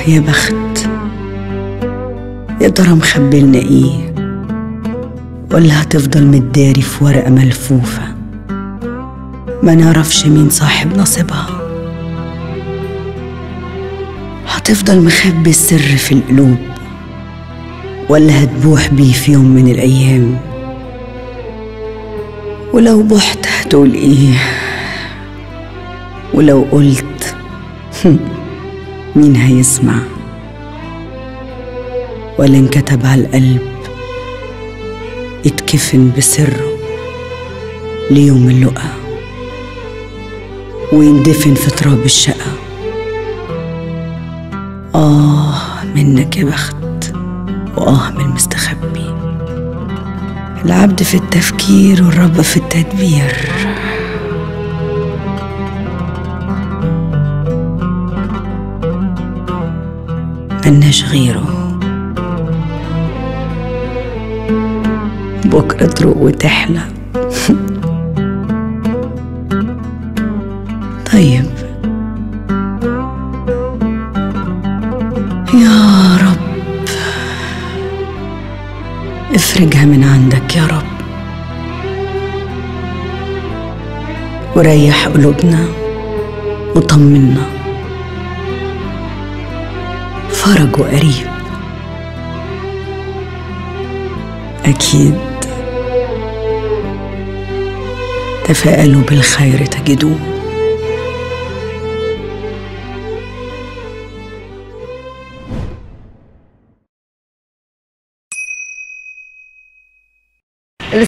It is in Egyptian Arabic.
يا بخت يا ترى مخبلنا ايه ولا هتفضل متداري في ورقة ملفوفة ما نعرفش مين صاحب نصيبها هتفضل مخبي السر في القلوب ولا هتبوح بيه في يوم من الأيام ولو بحت هتقول ايه ولو قلت مين هيسمع ولا انكتب على القلب اتكفن بسره ليوم اللقا ويندفن في تراب الشقا آه منك يا بخت وآه من المستخبي العبد في التفكير والرب في التدبير ملناش غيره بكرة تروق وتحلى طيب يا رب افرجها من عندك يا رب وريح قلوبنا وطمنا فرج وقريب أكيد تفاءلوا بالخير تجدوه